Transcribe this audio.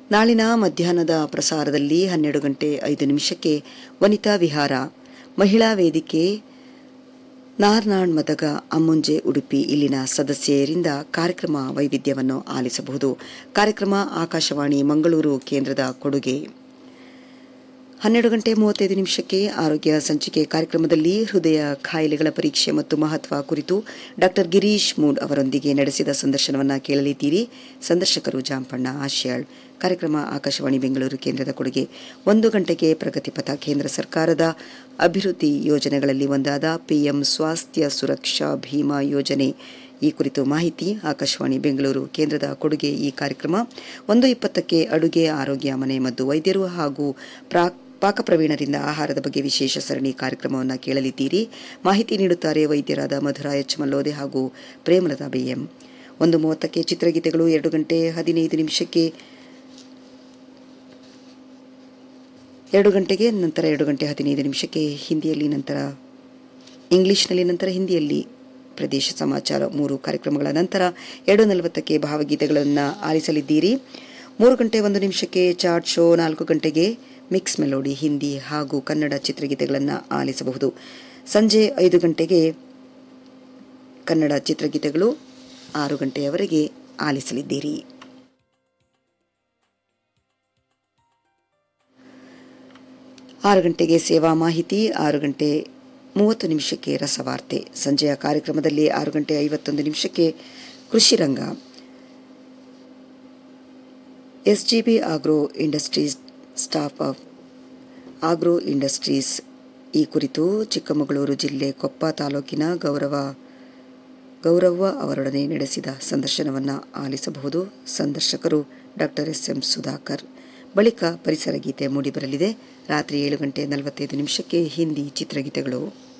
ನಾಳಿನ ಮಧ್ಯಾಹ್ನದ ಪ್ರಸಾರದಲ್ಲಿ ಹನ್ನೆರಡು ಗಂಟೆ ಐದು ನಿಮಿಷಕ್ಕೆ ವನಿತಾ ವಿಹಾರ ಮಹಿಳಾ ವೇದಿಕೆ ನಾರ್ನಾಳ್ ಮದಗ ಅಮ್ಮುಂಜೆ ಉಡುಪಿ ಇಲ್ಲಿನ ಸದಸ್ಯರಿಂದ ಕಾರ್ಯಕ್ರಮ ವೈವಿಧ್ಯವನ್ನು ಆಲಿಸಬಹುದು ಕಾರ್ಯಕ್ರಮ ಆಕಾಶವಾಣಿ ಮಂಗಳೂರು ಕೇಂದ್ರದ ಕೊಡುಗೆ ಹನ್ನೆರಡು ಗಂಟೆ ಮೂವತ್ತೈದು ನಿಮಿಷಕ್ಕೆ ಆರೋಗ್ಯ ಸಂಚಿಕೆ ಕಾರ್ಯಕ್ರಮದಲ್ಲಿ ಹೃದಯ ಕಾಯಿಲೆಗಳ ಪರೀಕ್ಷೆ ಮತ್ತು ಮಹತ್ವ ಕುರಿತು ಡಾಕ್ಟರ್ ಗಿರೀಶ್ ಮೂಡ್ ಅವರೊಂದಿಗೆ ನಡೆಸಿದ ಸಂದರ್ಶನವನ್ನು ಕೇಳಲಿದ್ದೀರಿ ಸಂದರ್ಶಕರು ಜಾಂಪಣ್ಣ ಆಶ್ಯಾಳ್ ಕಾರ್ಯಕ್ರಮ ಆಕಾಶವಾಣಿ ಬೆಂಗಳೂರು ಕೇಂದ್ರದ ಕೊಡುಗೆ ಒಂದು ಗಂಟೆಗೆ ಪ್ರಗತಿಪಥ ಕೇಂದ್ರ ಸರ್ಕಾರದ ಅಭಿವೃದ್ಧಿ ಯೋಜನೆಗಳಲ್ಲಿ ಒಂದಾದ ಪಿಎಂ ಸ್ವಾಸ್ಥ್ಯ ಸುರಕ್ಷಾ ಭೀಮಾ ಯೋಜನೆ ಈ ಕುರಿತು ಮಾಹಿತಿ ಆಕಾಶವಾಣಿ ಬೆಂಗಳೂರು ಕೇಂದ್ರದ ಕೊಡುಗೆ ಈ ಕಾರ್ಯಕ್ರಮ ಒಂದು ಇಪ್ಪತ್ತಕ್ಕೆ ಅಡುಗೆ ಆರೋಗ್ಯ ಮನೆ ಮದ್ದು ವೈದ್ಯರು ಹಾಗೂ ಪ್ರಾಕ್ ಪಾಕಪ್ರವೀಣರಿಂದ ಆಹಾರದ ಬಗ್ಗೆ ವಿಶೇಷ ಸರಣಿ ಕಾರ್ಯಕ್ರಮವನ್ನು ಕೇಳಲಿದ್ದೀರಿ ಮಾಹಿತಿ ನೀಡುತ್ತಾರೆ ವೈದ್ಯರಾದ ಮಧುರ ಎಚ್ ಮಲ್ಲೋದೆ ಹಾಗೂ ಪ್ರೇಮಲತಾ ಬಿಎಂ ಒಂದು ಮೂವತ್ತಕ್ಕೆ ಚಿತ್ರಗೀತೆಗಳು ಎರಡು ಗಂಟೆ ಹದಿನೈದು ನಿಮಿಷಕ್ಕೆ ಎರಡು ಗಂಟೆಗೆ ನಂತರ ಎರಡು ಗಂಟೆ ಹದಿನೈದು ನಿಮಿಷಕ್ಕೆ ಹಿಂದಿಯಲ್ಲಿ ನಂತರ ಇಂಗ್ಲಿಷ್ನಲ್ಲಿ ನಂತರ ಹಿಂದಿಯಲ್ಲಿ ಪ್ರದೇಶ ಸಮಾಚಾರ ಮೂರು ಕಾರ್ಯಕ್ರಮಗಳ ನಂತರ ಎರಡು ನಲವತ್ತಕ್ಕೆ ಭಾವಗೀತೆಗಳನ್ನು ಆಲಿಸಲಿದ್ದೀರಿ ಮೂರು ಗಂಟೆ ಒಂದು ನಿಮಿಷಕ್ಕೆ ಚಾರ್ಟ್ ಶೋ ನಾಲ್ಕು ಗಂಟೆಗೆ ಮಿಕ್ಸ್ ಮೆಲೋಡಿ ಹಿಂದಿ ಹಾಗೂ ಕನ್ನಡ ಚಿತ್ರಗೀತೆಗಳನ್ನು ಆಲಿಸಬಹುದು ಸಂಜೆ ಐದು ಗಂಟೆಗೆ ಕನ್ನಡ ಚಿತ್ರಗೀತೆಗಳು ಆರು ಗಂಟೆಯವರೆಗೆ ಆಲಿಸಲಿದ್ದೀರಿ ಆರು ಗಂಟೆಗೆ ಸೇವಾ ಮಾಹಿತಿ ಆರು ಗಂಟೆ ಮೂವತ್ತು ನಿಮಿಷಕ್ಕೆ ರಸವಾರ್ತೆ ಸಂಜೆಯ ಕಾರ್ಯಕ್ರಮದಲ್ಲಿ ಆರು ಗಂಟೆ ಐವತ್ತೊಂದು ನಿಮಿಷಕ್ಕೆ ಕೃಷಿ ರಂಗ SGB agro industries staff of agro industries ಈ ಕುರಿತು ಚಿಕ್ಕಮಗಳೂರು ಜಿಲ್ಲೆ ಕೊಪ್ಪ ತಾಲೂಕಿನ ಗೌರವ ಗೌರವ್ವ ಅವರೊಡನೆ ನಡೆಸಿದ ಸಂದರ್ಶನವನ್ನು ಆಲಿಸಬಹುದು ಸಂದರ್ಶಕರು ಡಾಕ್ಟರ್ ಎಸ್ ಎಂ ಸುಧಾಕರ್ ಬಳಿಕ ಪರಿಸರ ಗೀತೆ ಮೂಡಿಬರಲಿದೆ ರಾತ್ರಿ ಏಳು ಗಂಟೆ ನಲವತ್ತೈದು ನಿಮಿಷಕ್ಕೆ ಹಿಂದಿ ಚಿತ್ರಗೀತೆಗಳು